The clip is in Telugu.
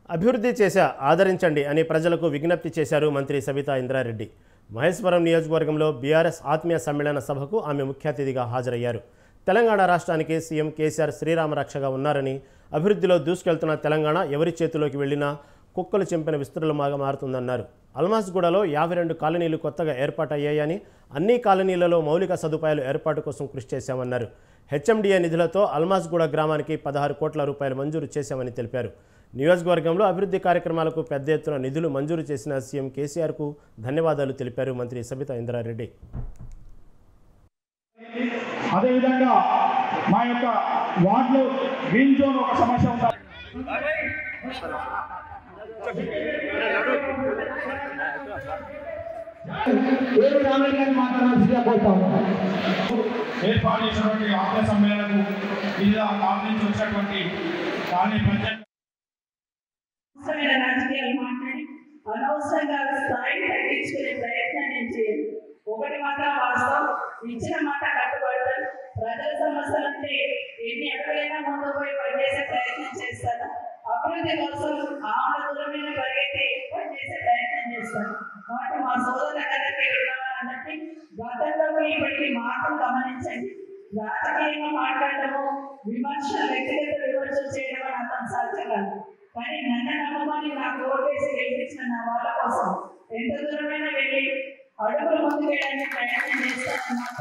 అభివృద్ధి చేశా ఆదరించండి అని ప్రజలకు విజ్ఞప్తి చేశారు మంత్రి సబితా ఇంద్రారెడ్డి మహేశ్వరం నియోజకవర్గంలో బీఆర్ఎస్ ఆత్మీయ సమ్మేళన సభకు ఆమె ముఖ్య అతిథిగా హాజరయ్యారు తెలంగాణ రాష్ట్రానికి సీఎం కేసీఆర్ శ్రీరామ రక్షగా ఉన్నారని అభివృద్ధిలో దూసుకెళ్తున్న తెలంగాణ ఎవరి చేతిలోకి వెళ్ళినా కుక్కలు చెంపిన విస్తృతమాగా మారుతుందన్నారు అల్మాస్గూడలో యాభై రెండు కాలనీలు కొత్తగా ఏర్పాటయ్యాయని అన్ని కాలనీలలో మౌలిక సదుపాయాలు ఏర్పాటు కోసం కృషి చేశామన్నారు హెచ్ఎండిఏ నిధులతో అల్మాస్గూడ గ్రామానికి పదహారు కోట్ల రూపాయలు మంజూరు చేశామని తెలిపారు నియోజకవర్గంలో అభివృద్ధి కార్యక్రమాలకు పెద్ద ఎత్తున నిధులు మంజూరు చేసిన సీఎం కేసీఆర్కు ధన్యవాదాలు తెలిపారు మంత్రి సబితా ఇంద్రారెడ్డి అదేవిధంగా మా యొక్క వార్డులో గ్రీన్ జోన్ ఒక సమస్య ఉంటుంది ఏడు రామయ్య మాట్లాడాల్సిందిగా కోరుతా ఉన్నాను ఏర్పాటు చేసినటువంటి ఆత్మ సమ్మేళనకు వివిధ కాలనీ నుంచి వచ్చినటువంటి కాలనీ ప్రజలు అనవసరమైన రాజకీయాలు మాట్లాడి అనవసరంగా స్థాయి తగ్గించుకునే ప్రయత్నం నేను చేయను ఒకటి మాత్రం వాస్తవం ఇచ్చిన మాట కట్టుబడతాను ప్రజల సమస్యలంటే ఎన్ని అడుగులైనా ముందు పోయి పనిచేసే ప్రయత్నం చేస్తాను అభివృద్ధి కోసం ఆమె దూరమైన పరిగెత్తి పనిచేసే ప్రయత్నం చేస్తాను కాబట్టి మా సోదరుల కథకి అన్నట్టు గతంలో ఇప్పటికీ మాత్రం గమనించండి రాజకీయంగా మాట్లాడటము విమర్శలు వ్యక్తిగత విమర్శలు చేయడం అని అతను సాధ్యం కాదు కానీ నన్ను నమ్మమని నాకు ఓటేసి గెలిపించిన నా వాళ్ళ కోసం ఎంత దూరమైనా వెళ్ళి అడుగులు ముందుకు వేయడానికి ప్రయత్నం చేస్తానని మాత్రం